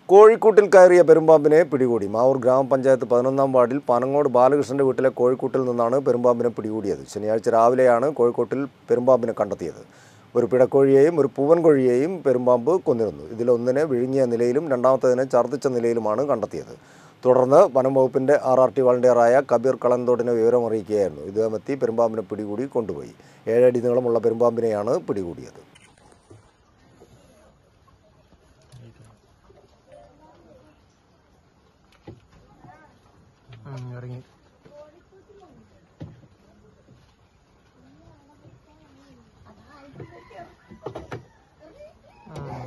കോഴിക്കൂട്ടിൽ കയറിയ പെരുമ്പാമ്പിനെ പിടികൂടി മാവൂർ ഗ്രാമപഞ്ചായത്ത് പതിനൊന്നാം വാർഡിൽ പനങ്ങോട് ബാലകൃഷ്ണന്റെ വീട്ടിലെ കോഴിക്കൂട്ടിൽ നിന്നാണ് പെരുമ്പാമ്പിനെ പിടികൂടിയത് ശനിയാഴ്ച രാവിലെയാണ് കോഴിക്കോട്ടിൽ പെരുമ്പാമ്പിനെ കണ്ടെത്തിയത് ഒരു പിടക്കോഴിയെയും ഒരു പൂവൻ കോഴിയെയും പെരുമ്പാമ്പ് കൊന്നിരുന്നു ഇതിലൊന്നിനെ വിഴുങ്ങിയ നിലയിലും രണ്ടാമത്തേതിനെ ഛർദ്ദിച്ച നിലയിലുമാണ് കണ്ടെത്തിയത് തുടർന്ന് വനം വകുപ്പിന്റെ ആർ ആർ ടി വളണ്ടിയറായ കബീർ കളന്തോടിനെ വിവരമറിയിക്കുകയായിരുന്നു ഇദ്ദേഹമെത്തി പെരുമ്പാമ്പിനെ പിടികൂടി കൊണ്ടുപോയി ഏഴടി നീളമുള്ള പെരുമ്പാമ്പിനെയാണ് പിടികൂടിയത് ഇറങ്ങി